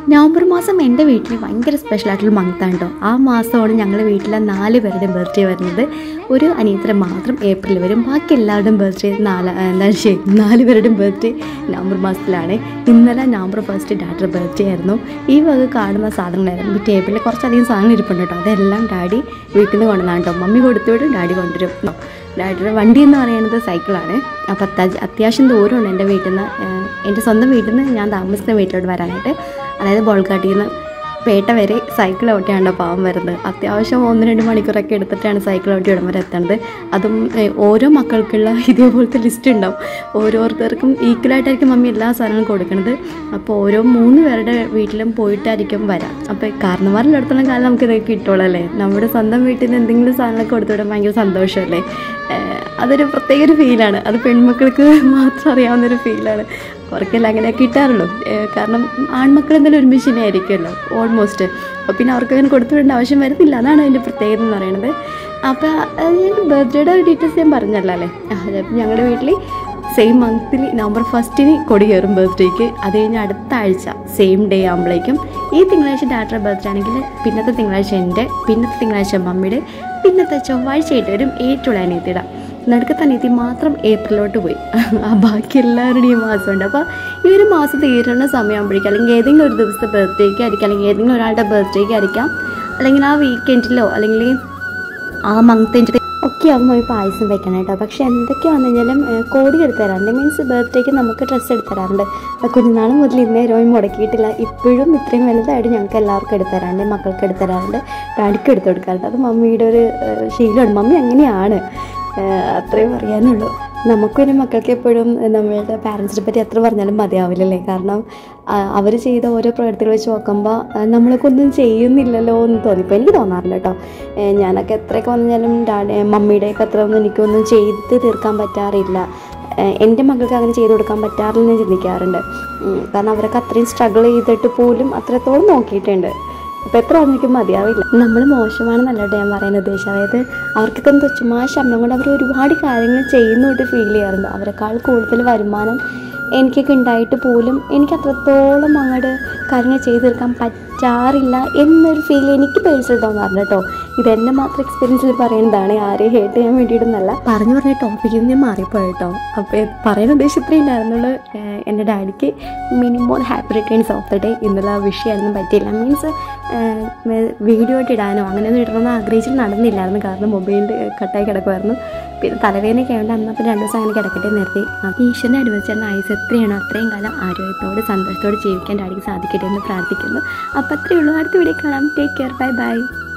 November മാസം എൻ്റെ വീട്ടിൽ ഭയങ്കര സ്പെഷ്യൽ ആയിട്ടുള്ള മന്താണ് കേട്ടോ ആ മാസമാണ് ഞങ്ങളുടെ വീട്ടിലെ നാല് പേരുടെയും ബർത്ത്ഡേ വരുന്നത് ഒരു അനിയത്തിന് മാത്രം ഏപ്രിൽ വരും ബാക്കി എല്ലാവരുടെയും ബർത്ത്ഡേ നാല് എന്താ ശരി നാല് പേരുടെയും ബർത്ത്ഡേ നവംബർ മാസത്തിലാണ് ഇന്നലെ നവംബർ ഫസ്റ്റ് ഡാഡിയുടെ ബർത്ത്ഡേ ആയിരുന്നു ഈ വക കാണുന്ന സാധനങ്ങളായിരുന്നു ഈ ടേബിളിൽ കുറച്ചധികം സാധനങ്ങൾ ഇരിപ്പുണ്ട് കേട്ടോ അതെല്ലാം ഡാഡി വീട്ടിൽ നിന്ന് കൊണ്ടുവന്നാണ് കേട്ടോ മമ്മി കൊടുത്തുവിടും ഡാഡി കൊണ്ടുവരും ഡാഡിയുടെ വണ്ടി എന്ന് പറയുന്നത് സൈക്കിളാണ് അപ്പോൾ അത്യാവശ്യം അത്യാവശ്യം ദൂരമുണ്ട് എൻ്റെ വീട്ടിൽ നിന്ന് എൻ്റെ സ്വന്തം വീട്ടിൽ നിന്ന് ഞാൻ താമസിക്കുന്ന വീട്ടിലോട്ട് വരാനായിട്ട് അതായത് ബോൾക്കാട്ടിൽ നിന്ന് പേട്ട വരെ സൈക്കിൾ ഓട്ടിയാണ് പാവം വരുന്നത് അത്യാവശ്യം ഒന്ന് രണ്ട് മണിക്കൂറൊക്കെ എടുത്തിട്ടാണ് സൈക്കിൾ ഓട്ടി ഇടം വരെ എത്തുന്നത് അതും ഏഹ്, ഓരോ മക്കൾക്കുള്ള ഇതേപോലത്തെ ലിസ്റ്റ് ഉണ്ടാവും ഓരോരുത്തർക്കും ഈക്വലായിട്ടായിരിക്കും മമ്മി എല്ലാ സാധനങ്ങളും കൊടുക്കുന്നത് അപ്പോൾ ഓരോ മൂന്ന് പേരുടെ വീട്ടിലും പോയിട്ടായിരിക്കും വരാം അപ്പോൾ കാരണന്മാരിലടുത്തോളം കാലം നമുക്ക് ഇതൊക്കെ കിട്ടുള്ളൂ അല്ലേ നമ്മുടെ സ്വന്തം വീട്ടിൽ നിന്ന് എന്തെങ്കിലും സാധനങ്ങളൊക്കെ കൊടുത്തുവിടാൻ ഭയങ്കര സന്തോഷമല്ലേ ഏഹ്, അതൊരു പ്രത്യേക ഒരു ഫീലാണ് അത് പെൺമക്കൾക്ക് മാത്രം അറിയാവുന്നൊരു ഫീലാണ് അവർക്കെല്ലാം അങ്ങനെ കിട്ടാറുള്ളൂ ഏഹ് കാരണം ആൺമക്കൾ എന്തായാലും ഒരുമിച്ച് തന്നെ ആയിരിക്കുമല്ലോ ഓൾമോസ്റ്റ് അപ്പോൾ പിന്നെ അവർക്ക് അങ്ങനെ കൊടുത്തു വിടേണ്ട ആവശ്യം വരുന്നില്ല അതാണ് അതിൻ്റെ പ്രത്യേകത എന്ന് പറയുന്നത് അപ്പോൾ ഞാൻ ബർത്ത്ഡേയുടെ ഡീറ്റെയിൽസ് ഞാൻ പറഞ്ഞല്ലോ അല്ലേ അപ്പം ഞങ്ങളുടെ വീട്ടിൽ സെയിം മന്തിൽ നവംബർ ഫസ്റ്റിന് കൊടി കയറും ബർത്ത്ഡേക്ക് അത് കഴിഞ്ഞ് അടുത്ത ആഴ്ച സെയിം ഡേ ആകുമ്പോഴേക്കും ഈ തിങ്കളാഴ്ച ഡാറ്റയുടെ ബർത്ത്ഡേ ആണെങ്കിൽ പിന്നത്തെ തിങ്കളാഴ്ച എൻ്റെ പിന്നത്തെ തിങ്കളാഴ്ച മമ്മിയുടെ പിന്നത്തെ ചൊവ്വാഴ്ച ആയിട്ട് വരും ഏറ്റവും അനിയത്തിയുടെ നടുക്കത്തെ അനിയത്തി മാത്രം ഏപ്രിലോട്ട് പോയി ആ ബാക്കി എല്ലാവരുടെയും ഈ മാസമുണ്ട് അപ്പോൾ ഈ ഒരു മാസം തീരുന്ന സമയമാകുമ്പോഴേക്കും അല്ലെങ്കിൽ ഏതെങ്കിലും ഒരു ദിവസത്തെ ബർത്ത്ഡേക്ക് ആയിരിക്കാം അല്ലെങ്കിൽ ഏതെങ്കിലും ഒരാളുടെ ബർത്ത്ഡേക്ക് ആയിരിക്കാം അല്ലെങ്കിൽ ആ വീക്കെൻഡിലോ അല്ലെങ്കിൽ ആ മന്ത് എൻഡ് ഒക്കെ ആകുമ്പോൾ ഈ പായസം വെക്കണം കേട്ടോ പക്ഷെ എന്തൊക്കെ വന്നു കഴിഞ്ഞാലും ഏഹ്, കോടി എടുത്ത് തരാറുണ്ട് മീൻസ് ബർത്ത്ഡേക്ക് നമുക്ക് ഡ്രസ്സ് എടുത്ത് തരാറുണ്ട് അപ്പോൾ കുഞ്ഞുനാൾ മുതൽ ഇന്നേ രൂപയും മുടക്കിയിട്ടില്ല ഇപ്പോഴും ഇത്രയും വലുതായിട്ട് ഞങ്ങൾക്ക് എല്ലാവർക്കും എടുത്ത് തരാറുണ്ട് മക്കൾക്ക് എടുത്ത് തരാറുണ്ട് ഡാഡിക്ക് എടുത്ത് കൊടുക്കാറുണ്ട് അത് മമ്മിയുടെ ഒരു ഏഹ്, ശീലമാണ് മമ്മി അങ്ങനെയാണ് ഏഹ്, അത്രയും പറയാനുള്ളൂ നമുക്കൊരു മക്കൾക്ക് എപ്പോഴും നമ്മളുടെ പാരൻസിനെ പറ്റി എത്ര പറഞ്ഞാലും മതിയാവില്ലല്ലേ കാരണം അവർ ചെയ്ത ഓരോ പ്രവൃത്തികൾ വെച്ച് നോക്കുമ്പോൾ നമ്മളൊക്കെ ഒന്നും ചെയ്യുന്നില്ലല്ലോ എന്ന് തോന്നിപ്പോൾ എനിക്ക് തോന്നാറുണ്ട് കേട്ടോ ഏഹ് ഞാനൊക്കെ എത്രയൊക്കെ വന്നാലും ഡാഡി മമ്മിയുടെയൊക്കെ അത്ര ഒന്നും എനിക്കൊന്നും ചെയ്ത് തീർക്കാൻ പറ്റാറില്ല ഏഹ് എൻ്റെ മക്കൾക്ക് അങ്ങനെ ചെയ്ത് കൊടുക്കാൻ പറ്റാറില്ലെന്ന് ഞാൻ ചിന്തിക്കാറുണ്ട് ഉം, കാരണം അവരൊക്കെ അത്രയും സ്ട്രഗിൾ ചെയ്തിട്ട് പോലും അത്രത്തോളം നോക്കിയിട്ടുണ്ട് അപ്പോൾ എത്ര വന്നിരിക്കും മതിയാവില്ല നമ്മൾ മോശമാണെന്നല്ല കേട്ടോ ഞാൻ പറയാൻ ഉദ്ദേശം അതായത് അവർക്കൊക്കെ എന്തോ ചുമ്മാ ശമ്പളം കൊണ്ട് അവർ ഒരുപാട് കാര്യങ്ങൾ ചെയ്യുന്നതായിട്ട് ഫീൽ ചെയ്യാറുണ്ട് അവരെക്കാൾ കൂടുതൽ വരുമാനം എനിക്കൊക്കെ ഉണ്ടായിട്ട് പോലും എനിക്ക് അത്രത്തോളം അങ്ങോട്ട് കാര്യങ്ങൾ ചെയ്തു തീർക്കാൻ പറ്റാറില്ല എന്നൊരു ഫീൽ എനിക്ക് പേഴ്സണൽ തോന്നാറുണ്ട് കേട്ടോ ഇതെന്നെ മാത്രം എക്സ്പീരിയൻസിൽ പറയുന്നതാണ് ആരെയും ഹേട്ട് ചെയ്യാൻ വേണ്ടിയിട്ടൊന്നല്ല പറഞ്ഞു പറഞ്ഞ ടോപ്പിക്കിൽ നിന്ന് മാറിപ്പോയി കേട്ടോ അപ്പോൾ പറയാൻ ഉദ്ദേശം ഇത്രയും ഉണ്ടായിരുന്നുള്ളൂ ഏഹ് എൻ്റെ ഡാഡിക്ക് minimum happy returns of the day എന്നുള്ള വിഷയമൊന്നും പറ്റിയില്ല മീൻസ് വീഡിയോ ആയിട്ട് ഇടാനോ അങ്ങനെയൊന്നും ഇടണമെന്ന് ആഗ്രഹിച്ചിട്ട് നടന്നില്ലായിരുന്നു കാരണം മൊബൈലിൽ കട്ടായി കിടക്കുമായിരുന്നു പിന്നെ തലവേദനയൊക്കെ ആയതുകൊണ്ട് അന്നപ്പോൾ രണ്ട് ദിവസം അങ്ങനെ കിടക്കട്ടെ നിർത്തി അപ്പോൾ ഈശ്വരനെ അനുവദിച്ചാൽ ആയുസ് എത്രയാണോ അത്രയും കാലം ആരോഗ്യത്തോടെ സന്തോഷത്തോടെ ജീവിക്കാൻ ഡാഡിക്ക് സാധിക്കട്ടെ എന്ന് പ്രാർത്ഥിക്കുന്നു അപ്പോൾ അത്രയേ ഉള്ളൂ അടുത്ത വീഡിയോ കാണാം ടേക്ക് കെയർ ബൈ ബൈ